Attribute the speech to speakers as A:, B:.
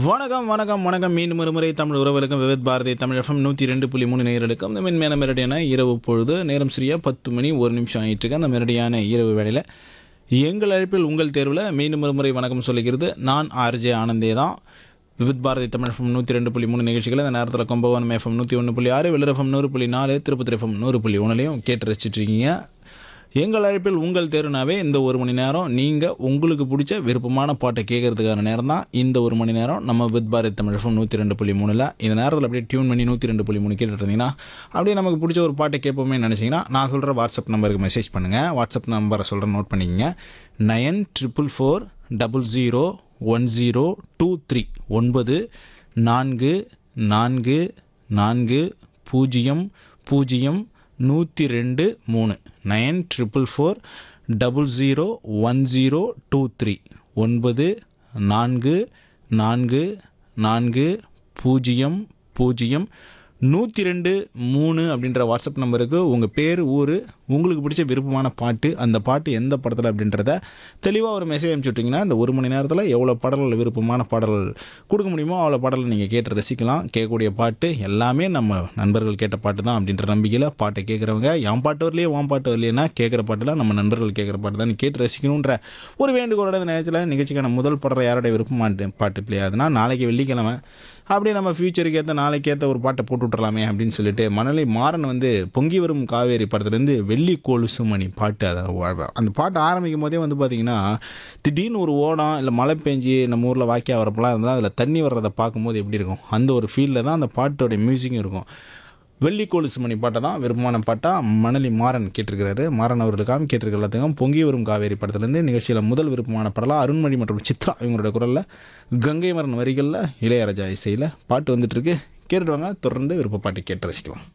A: வணக்கம் வணக்கம் வணக்கம் மீண்டும் ஒரு முறை தமிழ் உறவுகளுக்கும் விவித் பாரதி தமிழ் எஃப்எம் நூற்றி ரெண்டு புள்ளி மூணு நேயர்களுக்கும் இந்த மென்மேன மெரடியான இரவு பொழுது நேரம் சரியாக பத்து மணி ஒரு நிமிஷம் ஆயிட்டு இருக்கு அந்த மெரடியான இரவு வேளையில் எங்கள் அழைப்பில் உங்கள் தேர்வில் மீண்டும் ஒரு முறை வணக்கம் சொல்லிக்கிறது நான் ஆர்ஜே ஆனந்தே தான் விவித் பாரதி தமிழ் எஃப்எம் நூற்றி ரெண்டு புள்ளி மூணு நிகழ்ச்சிகள் இந்த நேரத்தில் கும்பகோணம் எஃப்எம் நூற்றி ஒன்று புள்ளி ஆறு வெள்ளர் எஃப்எம் நூறு புள்ளி நாலு திருப்பதி எஃப்எம் நூறு புள்ளி ஒன்றுலையும் கேட்டு ரசிச்சிட்டு இருக்கீங்க எங்கள் அழைப்பில் உங்கள் தேர்வுனாவே இந்த ஒரு மணி நேரம் நீங்கள் உங்களுக்கு பிடிச்ச விருப்பமான பாட்டை கேட்கறதுக்கான நேரம் தான் இந்த ஒரு மணி நேரம் நம்ம வித் பாரத் தமிழ் எஃப்எம் நூற்றி ரெண்டு புள்ளி மூணில் இந்த நேரத்தில் அப்படியே டியூன் பண்ணி நூற்றி ரெண்டு புள்ளி மூணு கேட்டுட்டு இருந்தீங்கன்னா அப்படியே நமக்கு பிடிச்ச ஒரு பாட்டை கேட்போமே நினச்சிங்கன்னா நான் சொல்கிற வாட்ஸ்அப் நம்பருக்கு மெசேஜ் பண்ணுங்கள் வாட்ஸ்அப் நம்பரை சொல்கிறேன் நோட் பண்ணிக்கங்க nine triple four double zero one zero two three ஒன்பது நான்கு நான்கு நான்கு பூஜ்ஜியம் பூஜ்ஜியம் நூற்றி ரெண்டு மூணு nine triple four double zero one zero two three ஒன்பது நான்கு நான்கு நான்கு பூஜ்ஜியம் பூஜ்ஜியம் நூற்றி ரெண்டு மூணு அப்படின்ற வாட்ஸ்அப் நம்பருக்கு உங்கள் பேர் ஊர் உங்களுக்கு பிடிச்ச விருப்பமான பாட்டு அந்த பாட்டு எந்த படத்தில் அப்படின்றத தெளிவாக ஒரு மெசேஜ் அனுப்பிச்சு விட்டிங்கன்னா இந்த ஒரு மணி நேரத்தில் எவ்வளோ பாடல்கள் விருப்பமான பாடல்கள் கொடுக்க முடியுமோ அவ்வளோ பாடல் நீங்கள் கேட்டு ரசிக்கலாம் கேட்கக்கூடிய பாட்டு எல்லாமே நம்ம நண்பர்கள் கேட்ட பாட்டு தான் அப்படின்ற நம்பிக்கையில் பாட்டை கேட்குறவங்க என் பாட்டு வரலையே உன் பாட்டு வரலையேனா கேட்குற பாட்டுலாம் நம்ம நண்பர்கள் கேட்குற பாட்டு தான் நீ கேட்டு ரசிக்கணுன்ற ஒரு வேண்டுகோளோட இந்த நேரத்தில் நிகழ்ச்சிக்கான முதல் பாடுற யாரோட விருப்பமான பாட்டு பிளே ஆகுதுன்னா நாளைக்கு வெள்ளிக்கிழமை அப்படியே நம்ம ஃபியூச்சருக்கு ஏற்ற நாளைக்கு ஏற்ற ஒரு பாட்டை போட்டு விட்றலாமே அப்படின்னு சொல்லிட்டு மணலை மாறன் வந்து பொங்கி வரும் காவேரி படத்துலேருந்து வெள்ளி கொலுசு மணி பாட்டு அதை வ- அந்த பாட்டு ஆரம்பிக்கும் போதே வந்து பார்த்திங்கன்னா திடீர்னு ஒரு ஓடம் இல்லை மழை பெஞ்சு நம்ம ஊரில் வாக்கியா வரப்பெல்லாம் இருந்தால் அதில் தண்ணி வர்றதை பார்க்கும்போது எப்படி இருக்கும் அந்த ஒரு ஃபீலில் தான் அந்த பாட்டோடைய மியூசிக்கும் இருக்கும் வெள்ளி கொலுசு மணி பாட்டை தான் விருப்பமான பாட்டாக மணலி மாறன் கேட்டிருக்கிறாரு மாறன் அவர்களுக்காக கேட்டிருக்க எல்லாத்துக்கும் பொங்கி வரும் காவேரி படத்துலேருந்து நிகழ்ச்சியில் முதல் விருப்பமான படலாம் அருண்மொழி மற்றும் சித்ரா இவங்களோட குரலில் கங்கை மரன் வரிகளில் இளையராஜா இசையில் பாட்டு வந்துட்டு இருக்கு கேட்டுட்டு வாங்க தொடர்ந்து விருப்ப பாட்டு கேட்டு ரசிக்கலாம்